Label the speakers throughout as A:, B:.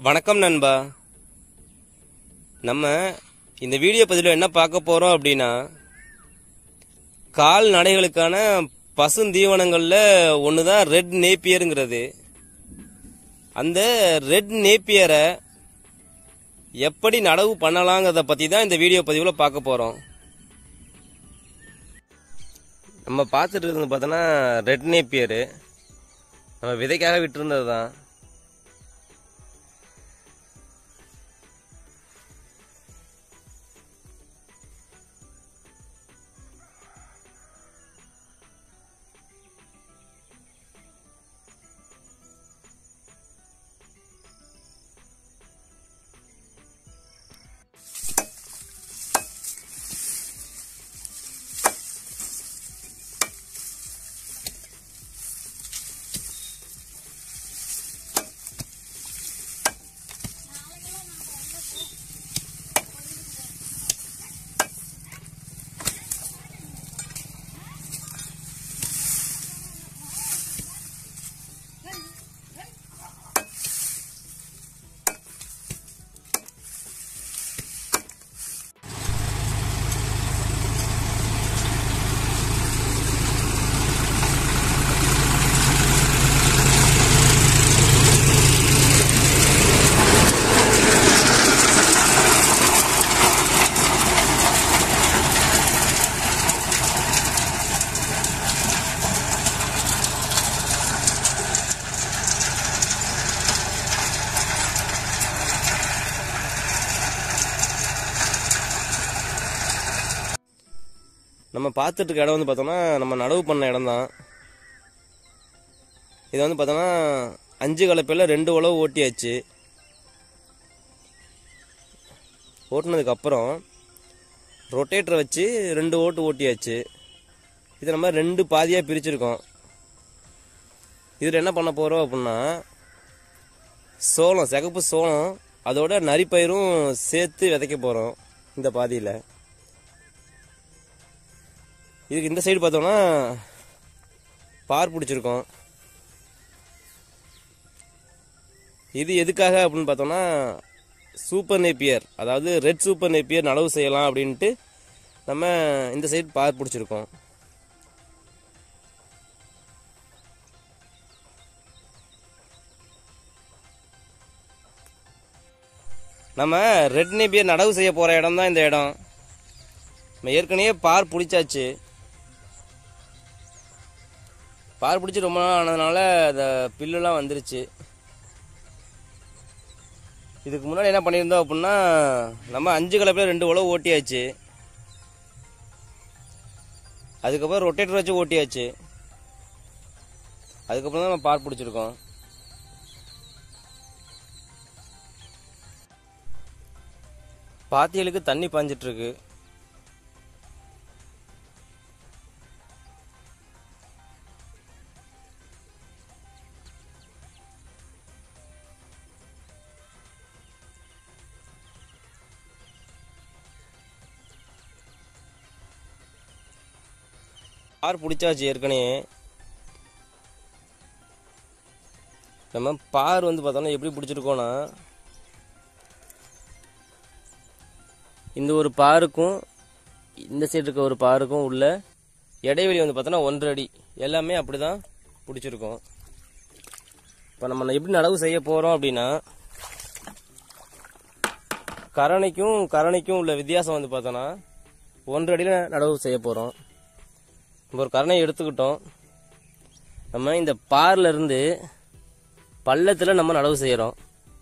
A: வணக்கம் நண்பா நம்ம இந்த வீடியோ பதிவில் என்ன பார்க்க போறோம் அப்படின்னா கால்நடைகளுக்கான பசுந்தீவனங்கள்ல ஒன்று தான் ரெட் நேப்பியருங்கிறது அந்த ரெட் நேப்பியரை எப்படி நடவு பண்ணலாங்கிறத பற்றி தான் இந்த வீடியோ பதிவில் பார்க்க போகிறோம் நம்ம பார்த்துட்டு இருக்கிறது பார்த்தோன்னா ரெட் நேப்பியரு நம்ம விதைக்காக விட்டுருந்தது தான் நம்ம பார்த்துட்டு இருக்க இடம் வந்து பார்த்தோம்னா நம்ம நடவு பண்ண இடம் தான் இது வந்து பார்த்தோம்னா அஞ்சு கலப்பையில் ரெண்டு உழவு ஓட்டியாச்சு ஓட்டுனதுக்கு அப்புறம் ரொட்டேட்டரை வச்சு ரெண்டு ஓட்டு ஓட்டியாச்சு இதை நம்ம ரெண்டு பாதியாக பிரிச்சிருக்கோம் இதில் என்ன பண்ண போகிறோம் அப்படின்னா சோளம் சிகப்பு சோளம் அதோட நரிப்பயிரும் சேர்த்து விதைக்க போகிறோம் இந்த பாதியில் இதுக்கு இந்த சைடு பார்த்தோம்னா பார் பிடிச்சிருக்கோம் இது எதுக்காக அப்படின்னு பார்த்தோம்னா சூப்பர் நேப்பியர் அதாவது ரெட் சூப்பர் நேப்பியர் நடவு செய்யலாம் அப்படின்ட்டு நம்ம இந்த சைடு பார் பிடிச்சிருக்கோம் நம்ம ரெட் நேப்பியர் நடவு செய்ய போகிற இடம் தான் இந்த இடம் நம்ம ஏற்கனவே பார் பிடிச்சாச்சு பார் பிடிச்சி ரொம்ப நாள் ஆனதுனால அந்த பில்லுலாம் வந்துருச்சு இதுக்கு முன்னாடி என்ன பண்ணியிருந்தோம் அப்படின்னா நம்ம அஞ்சு கலப்பில் ரெண்டு உழவு ஓட்டியாச்சு அதுக்கப்புறம் ரொட்டேட்டர் வச்சு ஓட்டியாச்சு அதுக்கப்புறம் தான் நம்ம பார் பிடிச்சிருக்கோம் பாத்தியலுக்கு தண்ணி பாஞ்சிட்டு இருக்கு பார் பிடிச்சாச்சு ஏற்கனவே நம்ம பார் வந்து பார்த்தோம்னா எப்படி பிடிச்சிருக்கோன்னா இந்த ஒரு பாருக்கும் இந்த சைடு இருக்க ஒரு பாருக்கும் உள்ள இடைவெளி வந்து பார்த்தோன்னா ஒன்றரை அடி எல்லாமே அப்படி தான் பிடிச்சிருக்கோம் இப்போ நம்ம எப்படி நடவு செய்ய போகிறோம் அப்படின்னா கரணைக்கும் கரணைக்கும் உள்ள வித்தியாசம் வந்து பார்த்தோன்னா ஒன்றரை அடியில் நடவு செய்ய போகிறோம் இப்போ ஒரு கரணை எடுத்துக்கிட்டோம் நம்ம இந்த பார்ல இருந்து பள்ளத்தில் நம்ம நடவு செய்கிறோம்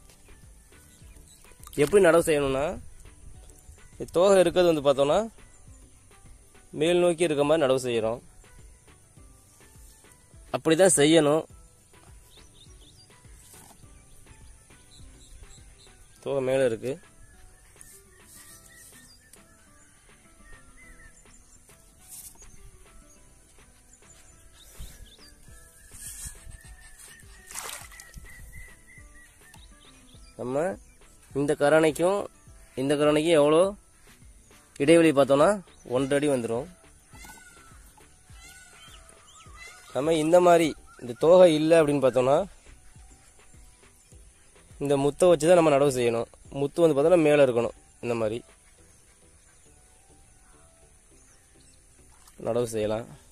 A: எப்படி நடவு செய்யணும்னா இந்த தோகை இருக்கிறது வந்து பார்த்தோம்னா மேல் நோக்கி இருக்க மாதிரி நடவு செய்கிறோம் அப்படி தான் செய்யணும் தோகை மேலே இருக்குது நம்ம இந்த கரணைக்கும் இந்த கரணைக்கும் எவ்வளோ இடைவெளி பார்த்தோன்னா ஒன்றரை அடி வந்துடும் நம்ம இந்த மாதிரி இந்த தோகை இல்லை அப்படின்னு பார்த்தோம்னா இந்த முத்தை வச்சு தான் நம்ம நடவு செய்யணும் முத்து வந்து பார்த்தோன்னா மேலே இருக்கணும் இந்த மாதிரி நடவு செய்யலாம்